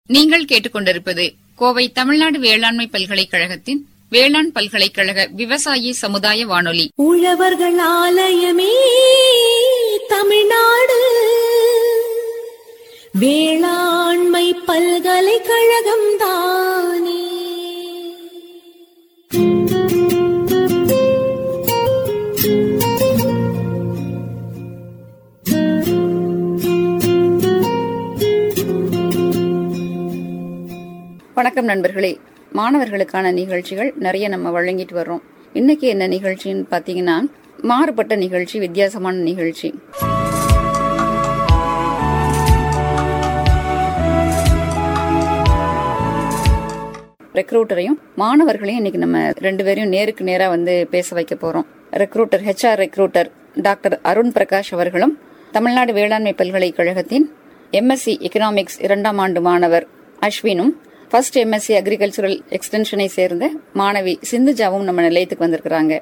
நீங்கள் கேட்டுக்கொண்டிருப்பது கோவை தமிழ்நாடு வேளாண்மை பல்கலைக்கழகத்தின் வேளாண் பல்கலைக்கழக விவசாயி சமுதாய வானொலி உழவர்கள் ஆலயமே தமிழ்நாடு வேளாண்மை பல்கலைக்கழகம் தானே வணக்கம் நண்பர்களே மாணவர்களுக்கான நிகழ்ச்சிகள் நிறைய நம்ம வழங்கிட்டு வர்றோம் இன்னைக்கு என்ன நிகழ்ச்சின்னு பாத்தீங்கன்னா மாறுபட்ட நிகழ்ச்சி வித்தியாசமான நிகழ்ச்சி ரெக்ரூட்டரையும் மாணவர்களையும் இன்னைக்கு நம்ம ரெண்டு பேரையும் நேருக்கு நேரா வந்து பேச வைக்க போறோம் recruiter HR recruiter doctor Arun Prakash அவர்களும் தமிழ்நாடு வேளாண்மை பல்கலைக்கழகத்தின் எம்எஸ்சி எக்கனாமிக்ஸ் இரண்டாம் ஆண்டு மாணவர் அஸ்வினும் ஃபர்ஸ்ட் எம்எஸ்சி அக்ரிகல்ச்சரல் எக்ஸ்டென்ஷனை சேர்ந்த மாணவி சிந்துஜாவும் நம்ம நிலையத்துக்கு வந்திருக்கிறாங்க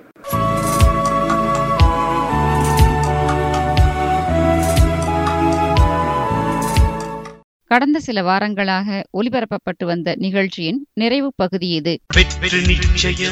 கடந்த சில வாரங்களாக ஒலிபரப்பப்பட்டு வந்த நிகழ்ச்சியின் நிறைவு பகுதி இது வெற்றி நிச்சயம்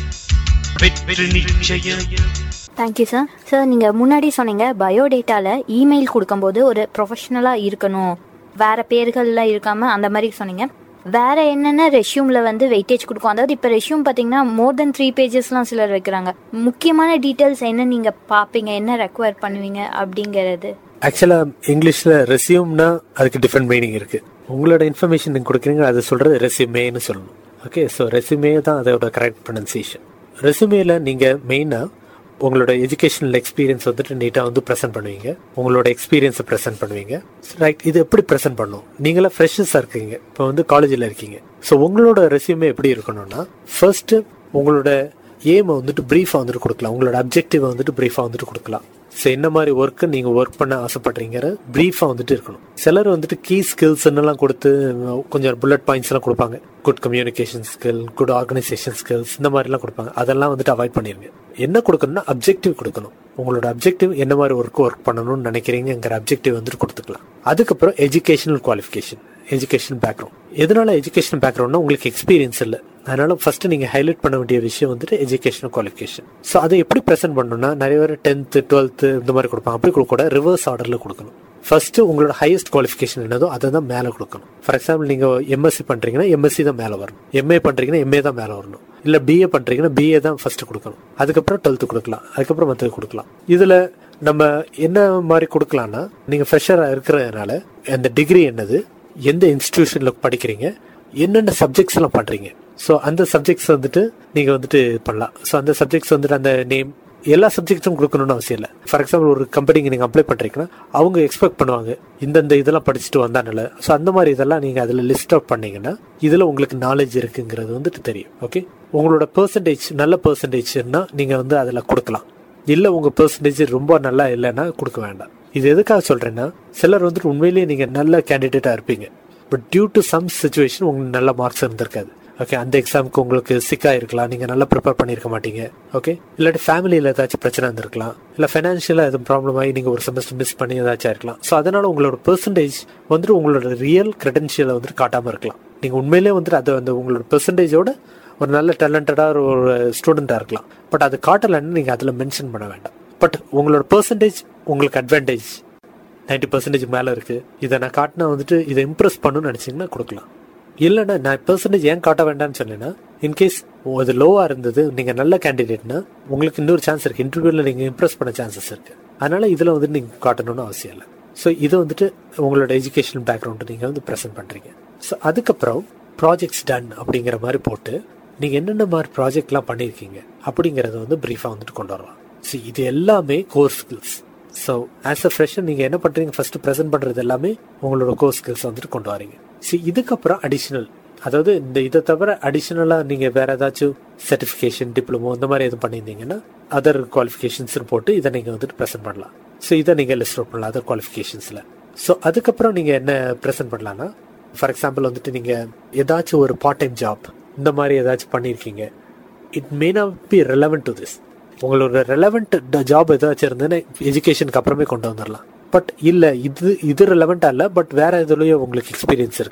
வெற்றி நிச்சயம் தேங்க்யூ சார் சார் நீங்கள் முன்னாடி சொன்னீங்க பயோடேட்டாவில் இமெயில் கொடுக்கும்போது ஒரு ப்ரொஃபஷ்னலாக இருக்கணும் வேற பேர்கள்லாம் இருக்காமல் அந்த மாதிரி சொன்னீங்க வேற என்னென்ன ரெஷ்யூமில் வந்து வெயிட்டேஜ் கொடுக்கும் அதாவது இப்போ ரெஷ்யூம் பார்த்தீங்கன்னா மோர் தென் த்ரீ பேஜஸ்லாம் சிலர் வைக்கிறாங்க முக்கியமான டீட்டெயில்ஸ் என்ன நீங்கள் பார்ப்பீங்க என்ன ரெக்வயர் பண்ணுவீங்க அப்படிங்கிறது ஆக்சுவலா இங்கிலீஷ்ல ரெசியூம்னா அதுக்கு டிஃப்ரெண்ட் மீனிங் இருக்கு உங்களோட இன்ஃபர்மேஷன் நீங்க கொடுக்குறீங்க அது சொல்றது ரெசியூமேன்னு சொல்லணும் ஓகே ஸோ ரெசியூமே தான் அதோட கரெக்ட் ப்ரொனன்சியேஷன் ரெசியூமேல நீங்க மெயினா உங்களோட எஜுகேஷனல் எக்ஸ்பீரியன்ஸ் வந்துட்டு நீட்டாக வந்து ப்ரெசென்ட் பண்ணுவீங்க உங்களோட எக்ஸ்பீரியன்ஸை ப்ரெசென்ட் பண்ணுவீங்க ரைட் இது எப்படி ப்ரெசென்ட் பண்ணும் நீங்களாம் ஃப்ரெஷர்ஸாக இருக்கீங்க இப்போ வந்து காலேஜில் இருக்கீங்க ஸோ உங்களோட ரெசியூமே எப்படி இருக்கணும்னா ஃபர்ஸ்ட் உங்களோட ஏமை வந்துட்டு ப்ரீஃபாக வந்துட்டு கொடுக்கலாம் உங்களோட அப்ஜெக்டிவை வந்துட்டு ப்ரீஃபாக வந்துட்டு கொடுக்கலாம் ஸோ என்ன மாதிரி ஒர்க்கு நீங்க ஒர்க் பண்ண ஆசைப்படுறீங்கிற ப்ரீஃபா வந்துட்டு இருக்கணும் சிலர் வந்துட்டு கீ ஸ்கில்ஸ் எல்லாம் கொடுத்து கொஞ்சம் புல்லட் பாயிண்ட்ஸ் எல்லாம் கொடுப்பாங்க good communication skill good organisation skills இந்த மாதிரி எல்லாம் கொடுப்பாங்க அதெல்லாம் வந்துட்டு அவாய்ட் பண்ணிருங்க என்ன கொடுக்கணும்னா அப்ஜெக்டிவ் கொடுக்கணும் உங்களோட அப்ஜெக்டிவ் என்ன மாதிரி ஒர்க் ஒர்க் பண்ணணும்னு நினைக்கிறீங்கிற அப்ஜெக்டிவ் வந்துட்டு கொடுத்துக்கலாம் அதுக்கப்புறம் எஜுகேஷனல் குவாலிஃபிகேஷன் எஜுகேஷன் பேக்ரவுண்ட் எதனால எஜுகேஷன் பேக்ரவுண்ட்னா உங்களுக்கு எக்ஸ்பீரியன்ஸ் இல்லை அதனால ஃபர்ஸ்ட் நீங்க ஹைலைட் பண்ண வேண்டிய விஷயம் வந்துட்டு எஜுகேஷனல் குவாலிஃபிகேஷன் ஸோ அதை எப்படி ப்ரெசென்ட் பண்ணணும்னா நிறைய பேர் டென்த்து டுவெல்த்து இந்த மாதிரி கொடுப்பாங்க அப்படி கொடுக்க கூட ரிவர்ஸ் ஆர்டர்ல கொடுக்கணும் ஃபர்ஸ்ட் உங்களோட ஹையஸ்ட் குவாலிஃபிகேஷன் என்னதோ அதை தான் மேலே கொடுக்கணும் ஃபார் எக்ஸாம்பிள் நீங்க எம்எஸ்சி பண்றீங்கன்னா எம்எஸ்சி தான் மேலே வரணும் எம்ஏ பண்றீங்கன்னா எம்ஏ தான் மேலே வரணும் இல்ல பிஏ பண்றீங்கன்னா பிஏ தான் ஃபர்ஸ்ட் கொடுக்கணும் அதுக்கப்புறம் டுவெல்த்து கொடுக்கலாம் அதுக்கப்புறம் மற்றது கொடுக்கலாம் இதுல நம்ம என்ன மாதிரி கொடுக்கலாம்னா நீங்க ஃப்ரெஷரா இருக்கிறதுனால அந்த டிகிரி என்னது எந்த இன்ஸ்டிடியூஷன்ல படிக்கிறீங்க என்னென்ன சப்ஜெக்ட்ஸ் எல்லாம் பண்றீங்க ஸோ அந்த சப்ஜெக்ட்ஸ் வந்துட்டு நீங்க வந்துட்டு பண்ணலாம் ஸோ அந்த சப்ஜெக்ட்ஸ் வந்துட்டு அந்த நேம் எல்லா சப்ஜெக்ட்ஸும் கொடுக்கணும்னு அவசியம் இல்லை ஃபார் எக்ஸாம்பிள் ஒரு கம்பெனிக்கு நீங்க அப்ளை பண்றீங்கன்னா அவங்க எக்ஸ்பெக்ட் பண்ணுவாங்க இந்தந்த இதெல்லாம் படிச்சுட்டு வந்தானல ஸோ அந்த மாதிரி இதெல்லாம் நீங்க அதுல லிஸ்ட் அவுட் பண்ணீங்கன்னா இதுல உங்களுக்கு நாலேஜ் இருக்குங்கிறது வந்துட்டு தெரியும் ஓகே உங்களோட பெர்சன்டேஜ் நல்ல பெர்சன்டேஜ்னா நீங்க வந்து அதுல கொடுக்கலாம் இல்ல உங்க பெர்சன்டேஜ் ரொம்ப நல்லா இல்லைன்னா கொடுக்க வேண்டாம் இது எதுக்காக சொல்றேன்னா சிலர் வந்துட்டு உண்மையிலேயே நீங்க நல்ல கேண்டிடேட்டா இருப்பீங்க but due to some situation உங்களுக்கு நல்ல மார்க்ஸ் இருந்திருக்காது ஓகே அந்த எக்ஸாமுக்கு உங்களுக்கு சிக்கா இருக்கலாம் நீங்க நல்லா ப்ரிப்பேர் பண்ணிருக்க மாட்டீங்க ஓகே இல்லாட்டி ஃபேமிலியில ஏதாச்சும் பிரச்சனை இருந்திருக்கலாம் இல்ல ஃபைனான்ஷியலா எதுவும் ப்ராப்ளம் ஆகி நீங்க ஒரு செமஸ்டர் மிஸ் பண்ணி ஏதாச்சும் இருக்கலாம் ஸோ அதனால உங்களோட பெர்சன்டேஜ் வந்துட்டு உங்களோட ரியல் கிரெடென்ஷியலை வந்துட்டு காட்டாம இருக்கலாம் நீங்க உண்மையிலேயே வந்துட்டு அது அந்த உங்களோட பெர்சன்டேஜோட ஒரு நல்ல டேலண்டடா ஒரு ஸ்டூடெண்டா இருக்கலாம் பட் அது காட்டலன்னு நீங்க அதுல மென்ஷன் பண்ண வேண்டாம் பட் உங்களோட பெர்சன்டேஜ் உங்களுக்கு அட்வான்டேஜ் நைன்டி பர்சன்டேஜ் மேலே இருக்கு இதை நான் காட்டினா வந்துட்டு இதை இம்ப்ரெஸ் பண்ணணும்னு நினைச்சீங்கன்னா கொடுக்கலாம் இல்லைன்னா நான் பெர்சன்டேஜ் ஏன் காட்ட வேண்டாம்னு சொன்னேன்னா இன்கேஸ் அது லோவாக இருந்தது நீங்கள் நல்ல கேண்டிடேட்னா உங்களுக்கு இன்னொரு சான்ஸ் இருக்கு இன்டர்வியூவில் நீங்கள் இம்ப்ரெஸ் பண்ண சான்சஸ் இருக்கு அதனால இதில் வந்துட்டு நீங்கள் காட்டணும்னு அவசியம் இல்லை ஸோ இதை வந்துட்டு உங்களோட எஜுகேஷனல் பேக்ரவுண்டு நீங்கள் வந்து ப்ரெசென்ட் பண்ணுறீங்க ஸோ அதுக்கப்புறம் ப்ராஜெக்ட்ஸ் டன் அப்படிங்கிற மாதிரி போட்டு நீங்கள் என்னென்ன மாதிரி ப்ராஜெக்ட்லாம் பண்ணியிருக்கீங்க அப்படிங்கிறத வந்து ப்ரீஃபாக வந்துட்டு கொண்டு வரலாம் ஸோ இது எல்லாமே core skills so as a fresher நீங்கள் என்ன பண்ணுறீங்க ஃபர்ஸ்ட் ப்ரெசென்ட் பண்ணுறது எல்லாமே உங்களோட கோர் ஸ்கில்ஸ் வந்துட்டு கொண்டு வரீங்க ஸோ இதுக்கப்புறம் அடிஷ்னல் அதாவது இந்த இதை தவிர அடிஷ்னலாக நீங்கள் வேற ஏதாச்சும் சர்டிஃபிகேஷன் டிப்ளமோ இந்த மாதிரி எதுவும் பண்ணியிருந்தீங்கன்னா அதர் குவாலிஃபிகேஷன்ஸ் போட்டு இதை நீங்கள் வந்துட்டு ப்ரெசென்ட் பண்ணலாம் ஸோ இதை நீங்கள் லிஸ்ட் அவுட் பண்ணலாம் அதர் குவாலிஃபிகேஷன்ஸில் ஸோ அதுக்கப்புறம் நீங்கள் என்ன ப்ரெசென்ட் பண்ணலாம்னா ஃபார் எக்ஸாம்பிள் வந்துட்டு நீங்கள் ஏதாச்சும் ஒரு பார்ட் டைம் ஜாப் இந்த மாதிரி ஏதாச்சும் பண்ணியிருக்கீங்க it may not be relevant to this உங்களோட ரெலவெண்ட் ஜாப் ஏதாச்சும் இருந்ததுன்னா எஜுகேஷனுக்கு அப்புறமே கொண்டு வந்துடலாம் பட் இல்ல இது இது ரெலவெண்டா இல்ல பட் வேற எதுலயும் உங்களுக்கு எக்ஸ்பீரியன்ஸ் இருக்கு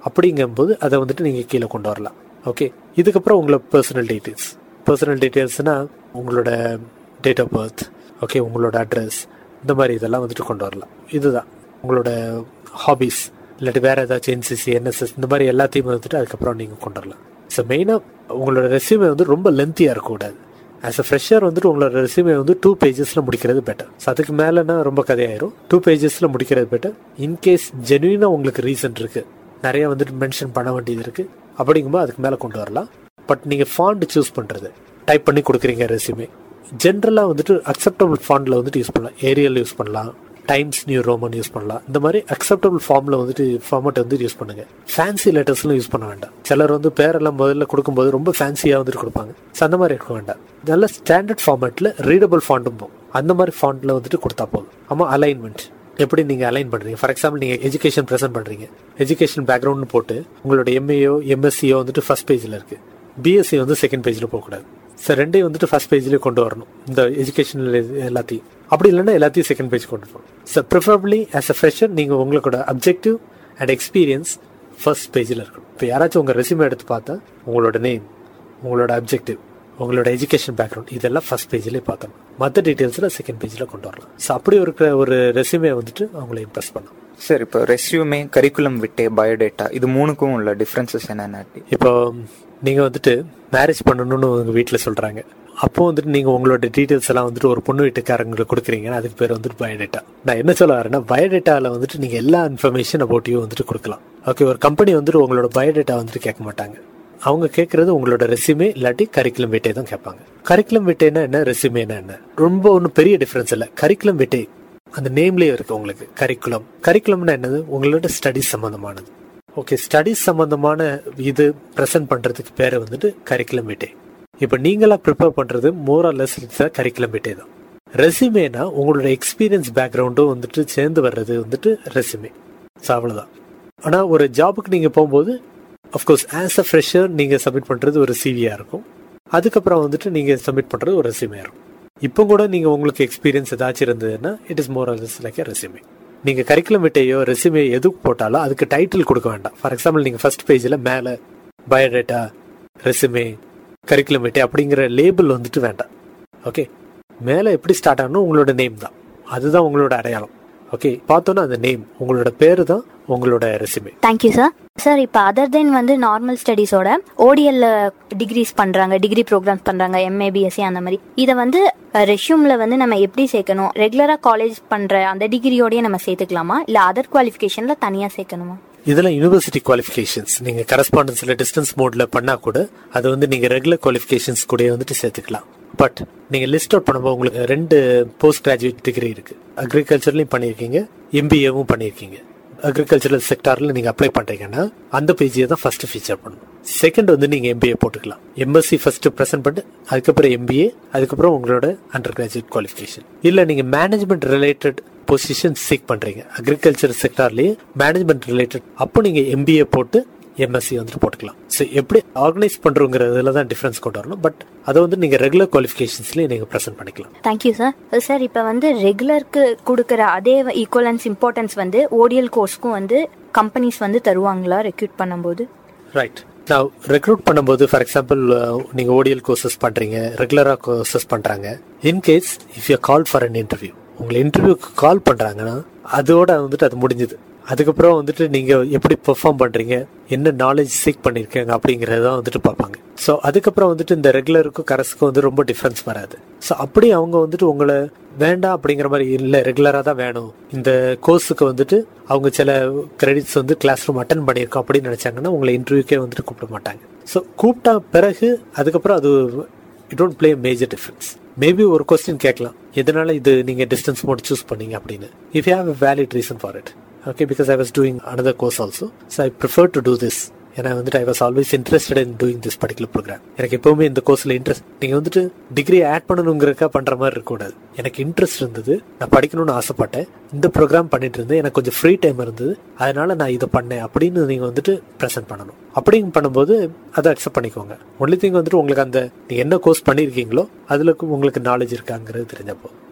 அப்படிங்கும்போது அதை வந்துட்டு நீங்கள் கீழே கொண்டு வரலாம் ஓகே இதுக்கப்புறம் உங்களோட பர்சனல் டீட்டெயில்ஸ் பர்சனல் டீட்டெயில்ஸ்னால் உங்களோட டேட் ஆஃப் பர்த் ஓகே உங்களோட அட்ரஸ் இந்த மாதிரி இதெல்லாம் வந்துட்டு கொண்டு வரலாம் இதுதான் உங்களோட ஹாபிஸ் இல்லாட்டி வேற ஏதாச்சும் என்சிசி என்எஸ்எஸ் இந்த மாதிரி எல்லாத்தையும் வந்துட்டு அதுக்கப்புறம் நீங்கள் கொண்டு வரலாம் ஸோ மெயினாக உங்களோட ரெசியூமே வந்து ரொம்ப லென்த்தியாக இருக்கக்கூடாது ஆஸ் அ ஃப்ரெஷர் வந்துட்டு உங்களோட ரெசியூமே வந்து டூ பேஜஸில் முடிக்கிறது பெட்டர் ஸோ அதுக்கு மேலேனா ரொம்ப கதையாயிரும் டூ பேஜஸில் முடிக்கிறது பெட்டர் இன்கேஸ் ஜெனுவினாக உங்களுக்கு ரீசன் இருக்குது நிறைய வந்துட்டு மென்ஷன் பண்ண வேண்டியது இருக்குது அப்படிங்கும்போது அதுக்கு மேலே கொண்டு வரலாம் பட் நீங்கள் ஃபாண்ட் சூஸ் பண்ணுறது டைப் பண்ணி கொடுக்குறீங்க ரெசியூமே ஜென்ரலாக வந்துட்டு அக்செப்டபிள் ஃபாண்டில் வந்துட்டு யூஸ் பண்ணலாம் ஏரியல் யூஸ் பண்ணலாம் டைம்ஸ் நியூ ரோமன் யூஸ் பண்ணலாம் இந்த மாதிரி அக்செப்டபிள் ஃபார்மில் வந்துட்டு ஃபார்மட் வந்து யூஸ் பண்ணுங்க ஃபேன்சி லெட்டர்ஸ்லாம் யூஸ் பண்ண வேண்டாம் சிலர் வந்து பேரெல்லாம் முதல்ல கொடுக்கும்போது ரொம்ப ஃபேன்சியாக வந்துட்டு கொடுப்பாங்க ஸோ அந்த மாதிரி இருக்க வேண்டாம் நல்ல ஸ்டாண்டர்ட் ஃபார்மேட்டில் ரீடபிள் ஃபாண்ட்டும் போகும் அந்த மாதிரி ஃபாண்ட்டில் வந்துட்டு கொடுத்தா போதும் ஆமாம் அலைன்மெண்ட் எப்படி நீங்கள் அலைன் பண்ணுறீங்க ஃபார் எக்ஸாம்பிள் நீங்கள் எஜுகேஷன் ப்ரெசென்ட் பண்ணுறீங்க எஜுகேஷன் பேக்ரவுண்ட்னு போட்டு உங்களோட எம்ஏயோ எம்எஸ்சியோ வந்துட்டு ஃபர்ஸ்ட் பேஜில் இருக்குது பிஎஸ்சி வந்து செகண்ட் பேஜில் போகக்கூடாது சார் ரெண்டையும் வந்துட்டு ஃபர்ஸ்ட் பேஜ்லேயே கொண்டு வரணும் இந்த எஜுகேஷனல் எல்லாத்தையும் அப்படி இல்லைன்னா எல்லாத்தையும் செகண்ட் பேஜ் கொண்டு போகணும் sir preferably as a fresher நீங்கள் உங்களோட அப்ஜெக்டிவ் அண்ட் எக்ஸ்பீரியன்ஸ் ஃபர்ஸ்ட் பேஜில் இருக்கணும் இப்போ யாராச்சும் உங்கள் ரெசியூமே எடுத்து பார்த்தா உங்களோட நேம் உங்களோட அப்ஜெக்டிவ் உங்களோட எஜுகேஷன் பேக்ரவுண்ட் இதெல்லாம் ஃபர்ஸ்ட் பேஜ்லேயே பார்த்தோம் மற்ற டீட்டெயில்ஸில் செகண்ட் பேஜில் கொண்டு வரலாம் ஸோ அப்படி இருக்கிற ஒரு ரெசியூமே வந்துட்டு அவங்கள இம்ப்ரெஸ் பண்ணும் சார் இப்போ ரெஸ்யூமே கரிக்குலம் விட்டே பயோடேட்டா இது மூணுக்கும் உள்ள டிஃப்ரென்சஸ் என்னென்ன இப்போ நீங்கள் வந்துட்டு மேரேஜ் பண்ணணும்னு உங்கள் வீட்டில் சொல்கிறாங்க அப்போ வந்துட்டு நீங்கள் உங்களோட டீட்டெயில்ஸ் எல்லாம் வந்துட்டு ஒரு பொண்ணு வீட்டுக்காரங்களுக்கு கொடுக்குறீங்கன்னா அதுக்கு பேர் வந்துட்டு பயோடேட்டா நான் என்ன சொல்ல வரேன்னா பயோடேட்டாவில் வந்துட்டு நீங்கள் எல்லா இன்ஃபர்மேஷன் அபவுட்டையும் வந்துட்டு கொடுக்கலாம் ஓகே ஒரு கம்பெனி வந்துட்டு உங்களோட பயோடேட்டா வந்துட்டு கேட்க மாட்டாங்க அவங்க கேட்கறது உங்களோட ரெசியூமே இல்லாட்டி கரிக்குலம் விட்டே தான் கேட்பாங்க கரிக்குலம் விட்டேன்னா என்ன ரெசியூமேனா என்ன ரொம்ப ஒன்றும் பெரிய டிஃப்ரென்ஸ் இல்லை கரிக்குலம் விட்டே அந்த நேம்லேயே இருக்கு உங்களுக்கு கரிக்குலம் கரிக்குலம்னா என்னது உங்களோட ஸ்டடிஸ் சம்மந்தமானது ஓகே ஸ்டடிஸ் சம்பந்தமான இது ப்ரெசென்ட் பண்றதுக்கு பேர் வந்துட்டு கரிக்குலம் விட்டே இப்போ நீங்களா ப்ரிப்பேர் பண்றது more or less it's curriculum vitae தான் ரெசியூமேனா உங்களோட எக்ஸ்பீரியன்ஸ் பேக்ரவுண்டும் வந்துட்டு சேர்ந்து வர்றது வந்துட்டு ரெசியூமே ஸோ அவ்வளோதான் ஆனால் ஒரு ஜாபுக்கு நீங்கள் போகும்போது அஃப்கோர்ஸ் ஆஸ் அ ஃப்ரெஷர் நீங்கள் சப்மிட் பண்ணுறது ஒரு சிவியாக இருக்கும் அதுக்கப்புறம் வந்துட்டு நீங்கள் சப்மிட் பண்ணுறது ஒரு ரெசியூமே இருக்கும் இப்போ கூட நீங்கள் உங்களுக்கு எக்ஸ்பீரியன்ஸ் ஏதாச்சும் இருந்ததுன்னா it is more or less like a resume நீங்கள் கரிக்குலம் விட்டையோ ரெசியூமே எதுக்கு போட்டாலும் அதுக்கு டைட்டில் கொடுக்க வேண்டாம் ஃபார் எக்ஸாம்பிள் நீங்கள் ஃபர்ஸ்ட் பேஜில் மேலே பயோடேட்டா ரெசியூமே கரிக்குலம் விட்டே அப்படிங்கிற லேபிள் வந்துட்டு வேண்டாம் ஓகே மேலே எப்படி ஸ்டார்ட் ஆகணும் உங்களோட நேம் தான் அதுதான் உங்களோட அடையாளம் ஓகே பார்த்தோன்னா அந்த நேம் உங்களோட பேர் தான் உங்களோட ரெசியூமே தேங்க்யூ சார் சார் இப்போ அதர் தென் வந்து நார்மல் ஸ்டடீஸோட ஓடிஎல்ல டிகிரிஸ் பண்ணுறாங்க டிகிரி ப்ரோக்ராம்ஸ் பண்ணுறாங்க எம்ஏ பிஎஸ்சி அந்த மாதிரி இதை வந்து ரெஷ்யூமில் வந்து நம்ம எப்படி சேர்க்கணும் ரெகுலராக காலேஜ் பண்ணுற அந்த டிகிரியோடய நம்ம சேர்த்துக்கலாமா இல்லை அதர் குவாலிஃபிகேஷனில் தனியாக சேர்க்கணுமா இதெல்லாம் யூனிவர்சிட்டி குவாலிஃபிகேஷன்ஸ் நீங்கள் கரஸ்பாண்டன்ஸில் டிஸ்டன்ஸ் மோடில் பண்ணால் கூட அது வந்து நீங்கள் ரெகுலர் குவாலிஃபிகேஷன்ஸ் கூட வந்துட்டு சேர்த்துக்கலாம் பட் நீங்கள் லிஸ்ட் அவுட் பண்ணும்போது உங்களுக்கு ரெண்டு போஸ்ட் கிராஜுவேட் டிகிரி இருக்குது அக்ரிகல்ச்சர்லையும் பண்ணியிருக்கீங்க எம்பிஏவும் பண்ணியிருக்கீங்க அக்ரிகல்ச்சரல் செக்டாரில் நீங்கள் அப்ளை பண்ணுறீங்கன்னா அந்த பேஜியை தான் ஃபர்ஸ்ட் ஃபீச்சர் பண்ணணும் செகண்ட் வந்து நீங்கள் எம்பிஏ போட்டுக்கலாம் எம்எஸ்சி ஃபர்ஸ்ட் ப்ரெசென்ட் பண்ணிட்டு அதுக்கப்புறம் எம்பிஏ அதுக்கப்புறம் உங்களோட அண்டர் கிராஜுவேட் குவாலிஃபிகேஷன் இல்லை நீங்கள் மேனேஜ்மெண்ட் ரிலேட்டட் பொசிஷன் சீக் பண்ணுறீங்க அக்ரிகல்ச்சர் செக்டார்லேயே மேனேஜ்மெண்ட் ரிலேட்டட் அப்போ நீங்கள் எம்பிஏ போட்டு எம்எஸ்சி வந்துட்டு போட்டுக்கலாம் ஸோ எப்படி ஆர்கனைஸ் பண்ணுறோங்கிறதுல தான் டிஃப்ரென்ஸ் கொண்டு வரணும் பட் அதை வந்து நீங்கள் ரெகுலர் குவாலிஃபிகேஷன்ஸ்லேயே நீங்கள் ப்ரெசென்ட் பண்ணிக்கலாம் தேங்க்யூ சார் சார் இப்போ வந்து ரெகுலருக்கு கொடுக்குற அதே ஈக்குவலன்ஸ் இம்பார்ட்டன்ஸ் வந்து ஓடிஎல் கோர்ஸ்க்கும் வந்து கம்பெனிஸ் வந்து தருவாங்களா ரெக்ரூட் பண்ணும்போது ரைட் நான் ரெக்ரூட் பண்ணும்போது ஃபார் எக்ஸாம்பிள் நீங்கள் ஓடிஎல் கோர்சஸ் பண்ணுறீங்க ரெகுலராக கோர்சஸ் பண்ணுறாங்க in case if you call for an interview உங்களை இன்டர்வியூக்கு கால் பண்ணுறாங்கன்னா அதோட வந்துட்டு அது முடிஞ்சுது அதுக்கப்புறம் வந்துட்டு நீங்கள் எப்படி பெர்ஃபார்ம் பண்ணுறீங்க என்ன நாலேஜ் சீக் பண்ணியிருக்கீங்க அப்படிங்கிறத தான் வந்துட்டு பார்ப்பாங்க ஸோ அதுக்கப்புறம் வந்துட்டு இந்த ரெகுலருக்கும் கரஸுக்கும் வந்து ரொம்ப டிஃப்ரென்ஸ் வராது ஸோ அப்படி அவங்க வந்துட்டு உங்களை வேண்டாம் அப்படிங்கிற மாதிரி இல்லை ரெகுலராக தான் வேணும் இந்த கோர்ஸுக்கு வந்துட்டு அவங்க சில கிரெடிட்ஸ் வந்து கிளாஸ் ரூம் அட்டன் பண்ணியிருக்கோம் அப்படின்னு நினச்சாங்கன்னா உங்களை இன்டர்வியூக்கே வந்துட்டு கூப்பிட மாட்டாங்க ஸோ கூப்பிட்டா பிறகு அதுக்கப்புறம் அது it don't play major difference maybe ஒரு கொஸ்டின் கேட்கலாம் எதனால இது நீங்கள் டிஸ்டன்ஸ் மோட் சூஸ் பண்ணீங்க அப்படின்னு if you have a valid reason for it okay because i was doing another course also so i prefer to do this ஏன்னா வந்துட்டு I was always interested in doing this particular program எனக்கு எப்பவுமே இந்த கோர்ஸ்ல interest நீங்க வந்துட்டு degree add பண்ணணுங்கிறக்கா பண்ற மாதிரி இருக்கக்கூடாது எனக்கு இன்ட்ரெஸ்ட் இருந்தது நான் படிக்கணும்னு ஆசைப்பட்டேன் இந்த ப்ரோக்ராம் பண்ணிட்டு இருந்தேன் எனக்கு கொஞ்சம் ஃப்ரீ டைம் இருந்தது அதனால நான் இதை பண்ணேன் அப்படின்னு நீங்க வந்துட்டு ப்ரெசென்ட் பண்ணணும் அப்படிங்க பண்ணும்போது அதை அக்செப்ட் பண்ணிக்கோங்க ஒன்லி திங் வந்துட்டு உங்களுக்கு அந்த நீங்க என்ன கோர்ஸ் பண்ணியிருக்கீங்களோ அதுல உங்களுக்கு நாலேஜ் இருக்காங்கிறது தெரிஞ்ச போதும்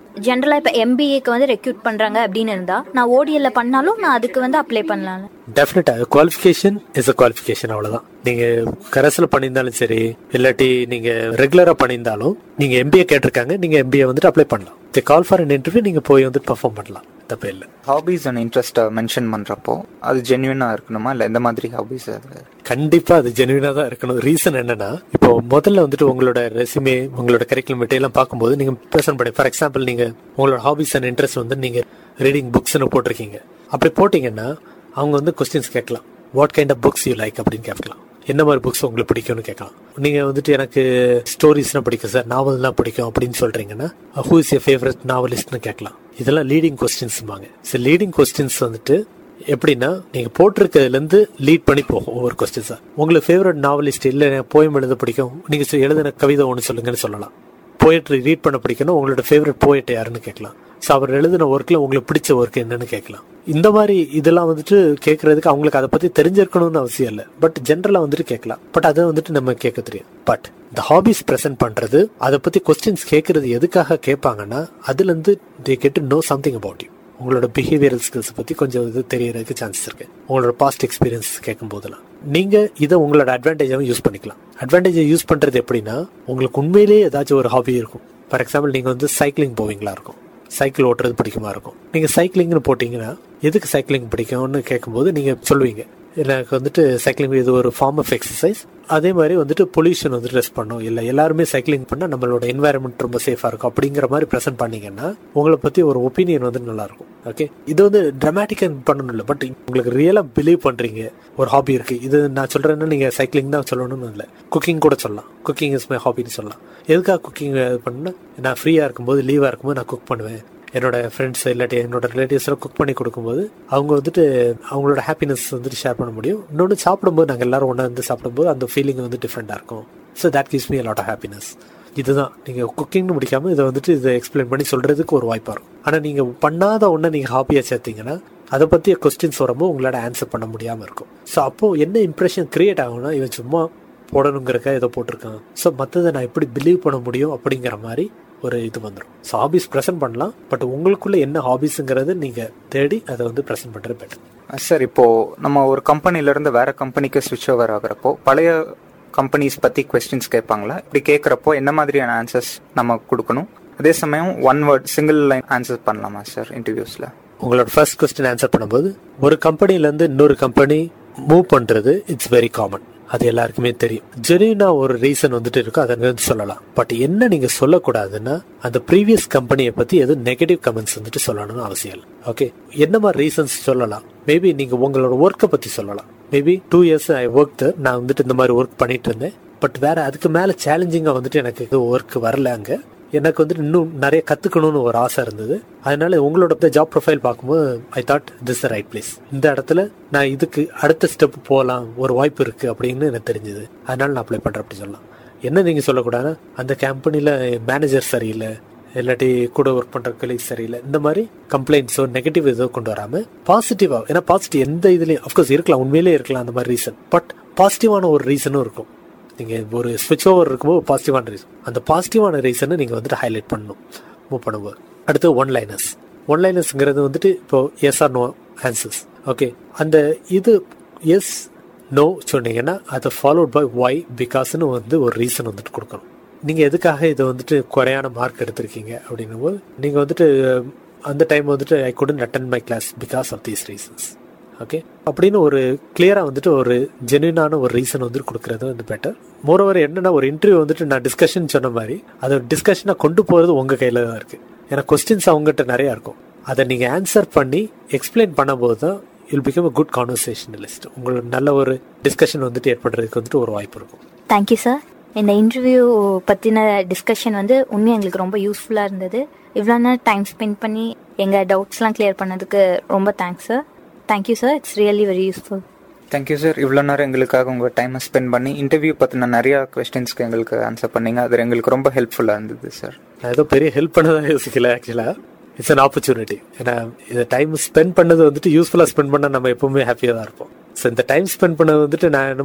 ஜென்ரலாக இப்போ எம்பிஏக்கு வந்து ரெக்யூட் பண்ணுறாங்க அப்படின்னு இருந்தால் நான் ஓடிஎல்ல பண்ணாலும் நான் அதுக்கு வந்து அப்ளை பண்ணலாம்ல டெஃபினட்டா குவாலிஃபிகேஷன் இஸ் அ குவாலிஃபிகேஷன் அவ்வளவுதான் நீங்க கரஸ்ல பண்ணியிருந்தாலும் சரி இல்லாட்டி நீங்க ரெகுலரா பண்ணியிருந்தாலும் நீங்க எம்பிஏ கேட்டிருக்காங்க நீங்க எம்பிஏ வந்துட்டு அப்ளை பண்ணலாம் the call for an interview நீங்க போய் வந்து பெர்ஃபார்ம் பண்ணலாம் தப்பே இல்லை ஹாபீஸ் அண்ட் இன்ட்ரெஸ்ட்டை மென்ஷன் பண்ணுறப்போ அது ஜென்யூனாக இருக்கணுமா இல்லை எந்த மாதிரி ஹாபீஸ் அது கண்டிப்பா அது ஜெனுவினா தான் இருக்கணும் ரீசன் என்னன்னா இப்போ முதல்ல வந்துட்டு உங்களோட ரெசியூமே உங்களோட கரிக்குலம் எல்லாம் பார்க்கும்போது நீங்க ப்ரெசென்ட் பண்ணி ஃபார் எக்ஸாம்பிள் நீங்க உங்களோட ஹாபிஸ் அண்ட் இன்ட்ரெஸ்ட் வந்து நீங்க ரீடிங் புக்ஸ்னு போட்டிருக்கீங்க அப்படி போட்டீங்கன்னா அவங்க வந்து கொஸ்டின்ஸ் கேட்கலாம் what kind of books you like அப்படின்னு கேட்கலாம் என்ன மாதிரி புக்ஸ் உங்களுக்கு பிடிக்கும்னு கேட்கலாம் நீங்க வந்துட்டு எனக்கு ஸ்டோரிஸ்னா பிடிக்கும் சார் நாவல்லாம் பிடிக்கும் அப்படின்னு சொல்றீங்கன்னா ஹூ இஸ் எ ஃபேவரட் நாவலிஸ்ட்னு கேட்கலாம் இதெல்லாம் லீடிங் கொஸ்டின்ஸ்பாங்க சரி லீடிங் கொஸ்டின்ஸ் வந்துட்டு எப்படின்னா நீங்க போட்டிருக்கிறதுல இருந்து லீட் பண்ணி போகும் ஒவ்வொரு கொஸ்டின்ஸா உங்களுக்கு ஃபேவரட் நாவலிஸ்ட் இல்ல எனக்கு போயம் எழுத பிடிக்கும் நீங்க சொ- எழுதின கவிதை ஒன்று சொல்லுங்கன்னு சொல்லலாம் போயட்ரி ரீட் பண்ண பிடிக்கணும் உங்களோட ஃபேவரட் போயட் யாருன்னு கேட்கலாம் ஸோ அவர் எழுதின ஒர்க்ல உங்களுக்கு பிடிச்ச ஒர்க் என்னன்னு கேட்கலாம் இந்த மாதிரி இதெல்லாம் வந்துட்டு கேட்கறதுக்கு அவங்களுக்கு அதை பத்தி தெரிஞ்சிருக்கணும்னு அவசியம் இல்லை பட் ஜென்ரலா வந்துட்டு கேட்கலாம் பட் அதை வந்துட்டு நம்ம கேட்க தெரியும் பட் இந்த ஹாபிஸ் பிரசன்ட் பண்றது அதை பத்தி கொஸ்டின்ஸ் கேட்கறது எதுக்காக கேட்பாங்கன்னா அதுல இருந்து they get know something about you உங்களோட பிஹேவியரல் ஸ்கில்ஸ் பத்தி கொஞ்சம் இது தெரியறதுக்கு சான்சஸ் இருக்கு உங்களோட பாஸ்ட் எக்ஸ்பீரியன்ஸ் கேட்கும் போதெல்லாம் நீங்க இதை உங்களோட அட்வான்டேஜாவும் யூஸ் பண்ணிக்கலாம் அட்வான்டேஜை யூஸ் பண்றது எப்படின்னா உங்களுக்கு உண்மையிலேயே ஏதாச்சும் ஒரு ஹாபி இருக்கும் ஃபார் எக்ஸாம்பிள் நீங்க வந்து சைக்கிளிங் போவீங்களா இருக்கும் சைக்கிள் ஓட்டுறது பிடிக்குமா இருக்கும் நீங்க சைக்கிளிங்னு போட்டீங்கன்னா எதுக்கு சைக்கிளிங் பிடிக்கும்னு கேட்கும்போது நீங்க சொல்லுவீங்க எனக்கு வந்துட்டு சைக்கிளிங் இது ஒரு ஃபார்ம் ஆஃப் எக்ஸசைஸ் அதே மாதிரி வந்துட்டு பொல்யூஷன் வந்து ரெஸ்ட் பண்ணும் இல்லை எல்லாருமே சைக்கிளிங் பண்ணா நம்மளோட என்வாயர்மெண்ட் ரொம்ப சேஃபா இருக்கும் அப்படிங்கிற மாதிரி ப்ரெசென்ட் பண்ணீங்கன்னா உங்களை பத்தி ஒரு ஒப்பீனியன் வந்து நல்லா இருக்கும் ஓகே இது வந்து டிராமாட்டிக்கா பண்ணணும் இல்லை பட் உங்களுக்கு ரியலா பிலீவ் பண்றீங்க ஒரு ஹாபி இருக்கு இது நான் சொல்றேன்னா நீங்க சைக்கிளிங் தான் சொல்லணும்னு இல்லை குக்கிங் கூட சொல்லலாம் குக்கிங் இஸ் மை ஹாபின்னு சொல்லலாம் எதுக்காக குக்கிங் பண்ணா நான் ஃப்ரீயா இருக்கும்போது லீவா இருக்கும்போது நான் குக் பண்ணுவேன் என்னோட ஃப்ரெண்ட்ஸ் இல்லாட்டி என்னோட ரிலேட்டிவ்ஸ்லாம் குக் பண்ணி கொடுக்கும்போது அவங்க வந்துட்டு அவங்களோட ஹாப்பினஸ் வந்துட்டு ஷேர் பண்ண முடியும் இன்னொன்று சாப்பிடும்போது நாங்கள் எல்லாரும் ஒன்றா வந்து சாப்பிடும்போது அந்த ஃபீலிங் வந்து டிஃப்ரெண்டாக இருக்கும் so that gives me lot of happiness இதுதான் நீங்கள் குக்கிங்னு முடிக்காம இதை வந்துட்டு இதை எக்ஸ்பிளைன் பண்ணி சொல்றதுக்கு ஒரு வாய்ப்பாக இருக்கும் ஆனால் நீங்கள் பண்ணாத ஒன்றை நீங்கள் ஹாப்பியாக சேர்த்தீங்கன்னா அதை பற்றிய கொஸ்டின்ஸ் வரும்போது உங்களால ஆன்சர் பண்ண முடியாமல் இருக்கும் ஸோ அப்போது என்ன இம்ப்ரெஷன் கிரியேட் ஆகும்னா இவன் சும்மா போடணுங்கிறக்க ஏதோ போட்டிருக்கான் ஸோ மற்றதை நான் எப்படி பிலீவ் பண்ண முடியும் அப்படிங்கிற மாதிரி ஒரு இது வந்துடும் ஸோ ஹாபிஸ் ப்ரெசென்ட் பண்ணலாம் பட் உங்களுக்குள்ள என்ன ஹாபிஸுங்கிறது நீங்க தேடி அதை வந்து ப்ரெசென்ட் பண்றது பெட்டர் சார் இப்போ நம்ம ஒரு கம்பெனில இருந்து வேற கம்பெனிக்கு ஸ்விட்ச் ஓவர் ஆகுறப்போ பழைய கம்பெனிஸ் பத்தி கொஸ்டின்ஸ் கேட்பாங்களா இப்படி கேட்குறப்போ என்ன மாதிரியான ஆன்சர்ஸ் நம்ம கொடுக்கணும் அதே சமயம் one word single line answer பண்ணலாமா சார் இன்டர்வியூஸ்ல உங்களோட ஃபர்ஸ்ட் கொஸ்டின் ஆன்சர் பண்ணும்போது ஒரு கம்பெனில இருந்து இன்னொரு கம்பெனி மூவ் பண்றது இட்ஸ் வெரி காமன் அது எல்லாருக்குமே தெரியும் ஜெனியூனா ஒரு ரீசன் வந்துட்டு இருக்கும் அதை வந்து சொல்லலாம் பட் என்ன நீங்க சொல்லக்கூடாதுன்னா அந்த ப்ரீவியஸ் கம்பெனியை பத்தி எதுவும் நெகட்டிவ் கமெண்ட்ஸ் வந்துட்டு சொல்லணும்னு அவசியம் இல்லை ஓகே என்ன மாதிரி ரீசன்ஸ் சொல்லலாம் மேபி நீங்க உங்களோட ஒர்க்கை பத்தி சொல்லலாம் maybe two years I work நான் வந்துட்டு இந்த மாதிரி ஒர்க் பண்ணிட்டு இருந்தேன் பட் வேற அதுக்கு மேல சேலஞ்சிங்கா வந்துட்டு எனக்கு ஒர்க் வரல அங்க எனக்கு வந்துட்டு இன்னும் நிறைய கத்துக்கணும்னு ஒரு ஆசை இருந்தது அதனால உங்களோட ஜாப் ப்ரொஃபைல் பார்க்கும்போது I thought this right place இந்த இடத்துல நான் இதுக்கு அடுத்த ஸ்டெப் போகலாம் ஒரு வாய்ப்பு இருக்கு அப்படின்னு எனக்கு தெரிஞ்சது அதனால நான் அப்ளை பண்றேன் அப்படி சொல்லலாம் என்ன நீங்க சொல்லக்கூடாதுன்னா அந்த கம்பெனில மேனேஜர் சரியில்லை இல்லாட்டி கூட ஒர்க் பண்ற கொலீக் சரியில்லை இந்த மாதிரி கம்ப்ளைண்ட்ஸோ நெகட்டிவ் ஏதோ கொண்டு வராம பாசிட்டிவா ஏன்னா பாசிட்டிவ் எந்த இதுலயும் அஃப்கோர்ஸ் இருக்கலாம் உண்மையிலே இருக்கலாம் அந்த மாதிரி ரீசன் பட் பாசிட்டிவான ஒரு ரீசனும் இருக்கும் நீங்க ஒரு ஸ்விட்ச் ஓவர் இருக்கும்போது பாசிட்டிவான ரீசன் அந்த பாசிட்டிவான ரீசனை நீங்க வந்துட்டு ஹைலைட் பண்ணணும் மூவ் பண்ணும்போது அடுத்து ஒன் லைனர்ஸ் ஒன் லைனர்ஸ்ங்கிறது வந்துட்டு இப்போ yes or no answers okay அந்த இது எஸ் நோ சொன்னீங்கன்னா அதை ஃபாலோட் பை ஒய் பிகாஸ்னு வந்து ஒரு ரீசன் வந்துட்டு கொடுக்கணும் நீங்க எதுக்காக இதை வந்துட்டு குறையான மார்க் எடுத்திருக்கீங்க அப்படின்னும் போது நீங்க வந்துட்டு அந்த டைம் வந்துட்டு I couldn't attend my class because of these reasons okay அப்படின்னு ஒரு கிளியரா வந்துட்டு ஒரு ஜென்யூனான ஒரு ரீசன் வந்து கொடுக்கறது வந்து பெட்டர் மோரோவர் என்னன்னா ஒரு இன்டர்வியூ வந்துட்டு நான் டிஸ்கஷன் சொன்ன மாதிரி அதை டிஸ்கஷனா கொண்டு போறது உங்க கையில தான் இருக்கு ஏன்னா கொஸ்டின்ஸ் அவங்ககிட்ட நிறைய இருக்கும் அதை நீங்க ஆன்சர் பண்ணி எக்ஸ்பிளைன் பண்ணும்போது தான் will become a good conversationalist உங்களுக்கு நல்ல ஒரு டிஸ்கஷன் வந்துட்டு ஏற்படுறதுக்கு வந்துட்டு ஒரு வாய்ப்பு இருக்கும் தேங்க்யூ சார் இந்த இன்டர்வியூ பற்றின டிஸ்கஷன் வந்து உண்மையாக எங்களுக்கு ரொம்ப யூஸ்ஃபுல்லாக இருந்தது இவ்வளோ நேரம் டைம் ஸ்பெண்ட் பண்ணி எங்கள் டவுட்ஸ்லாம் கிளியர் பண்ணதுக்கு ரொம்ப thanks sir thank you sir it's really very useful thank you sir இவ்வளோ நேரம் எங்களுக்காக உங்கள் டைமை ஸ்பெண்ட் பண்ணி இன்டர்வியூ பற்றின நிறையா கொஸ்டின்ஸ்க்கு எங்களுக்கு ஆன்சர் பண்ணீங்க அது எங்களுக்கு ரொம்ப ஹெல்ப்ஃபுல்லாக இருந்தது சார் நான் ஏதோ பெரிய ஹெல்ப் பண்ணதான் யோசிக்கல ஆக்சுவலா இட்ஸ் அன் ஆப்பர்ச்சுனிட்டி ஏன்னா இந்த டைம் ஸ்பெண்ட் பண்ணது வந்துட்டு யூஸ்ஃபுல்லா ஸ்பெண்ட் பண்ணா நம்ம எப்பவுமே ஹாப்பியா தான் இருப்போம் ஸோ இந்த டைம் ஸ்பெண்ட் பண்ணது வந்துட்டு நான் என்னமோ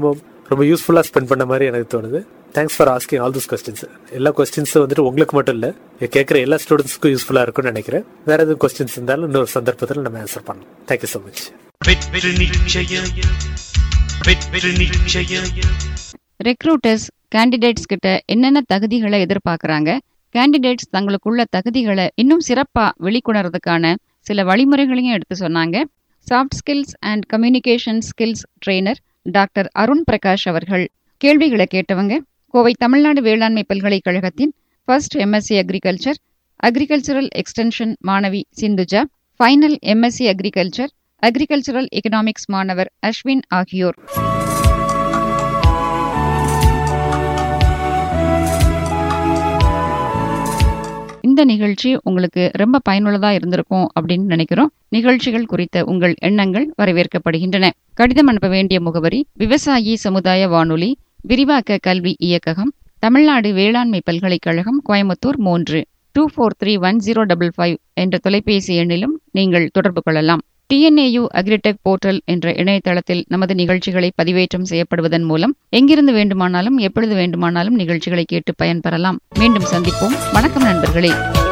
ரொம்ப யூஸ்ஃபுல்லாக ஸ்பெண்ட் பண்ண மாதிரி எனக்கு தோணுது thanks for asking all this questions எல்லா கொஸ்டின்ஸும் வந்துட்டு உங்களுக்கு மட்டும் இல்லை கேட்குற எல்லா ஸ்டூடெண்ட்ஸ்க்கும் யூஸ்ஃபுல்லாக இருக்கும்னு நினைக்கிறேன் வேற எதுவும் கொஸ்டின்ஸ் இருந்தாலும் இன்னொரு சந்தர்ப்பத்தில் நம்ம ஆன்சர் பண்ணலாம் தேங்க்யூ ஸோ மச் வெற்றி நிச்சயம் வெற்றி நிச்சயம் ரெக்ரூட்டர்ஸ் கேண்டிடேட்ஸ் கிட்ட என்னென்ன தகுதிகளை எதிர்பார்க்கறாங்க கேண்டிடேட்ஸ் தங்களுக்குள்ள தகுதிகளை இன்னும் சிறப்பா வெளிக்கொணர்றதுக்கான சில வழிமுறைகளையும் எடுத்து சொன்னாங்க soft skills and communication skills trainer doctor Arun Prakash அவர்கள் கேள்விகளை கேட்டவங்க கோவை தமிழ்நாடு வேளாண்மை பல்கலைக்கழகத்தின் first MSc agriculture agricultural extension மாணவி Sindhuja final MSc agriculture agricultural economics மாணவர் அஸ்வின் ஆகியோர் இந்த நிகழ்ச்சி உங்களுக்கு ரொம்ப பயனுள்ளதா இருந்திருக்கும் அப்படின்னு நினைக்கிறோம் நிகழ்ச்சிகள் குறித்த உங்கள் எண்ணங்கள் வரவேற்கப்படுகின்றன கடிதம் அனுப்ப வேண்டிய முகவரி விவசாயி சமுதாய வானொலி விரிவாக்க கல்வி இயக்ககம் தமிழ்நாடு வேளாண்மை பல்கலைக்கழகம் கோயம்புத்தூர் மூன்று two four three one zero double five என்ற தொலைபேசி எண்ணிலும் நீங்கள் தொடர்பு கொள்ளலாம் டிஎன்ஏயு அக்ரிடெக் போர்ட்டல் என்ற இணையதளத்தில் நமது நிகழ்ச்சிகளை பதிவேற்றம் செய்யப்படுவதன் மூலம் எங்கிருந்து வேண்டுமானாலும் எப்பொழுது வேண்டுமானாலும் நிகழ்ச்சிகளை கேட்டு பயன்பெறலாம் மீண்டும் சந்திப்போம் வணக்கம் நண்பர்களே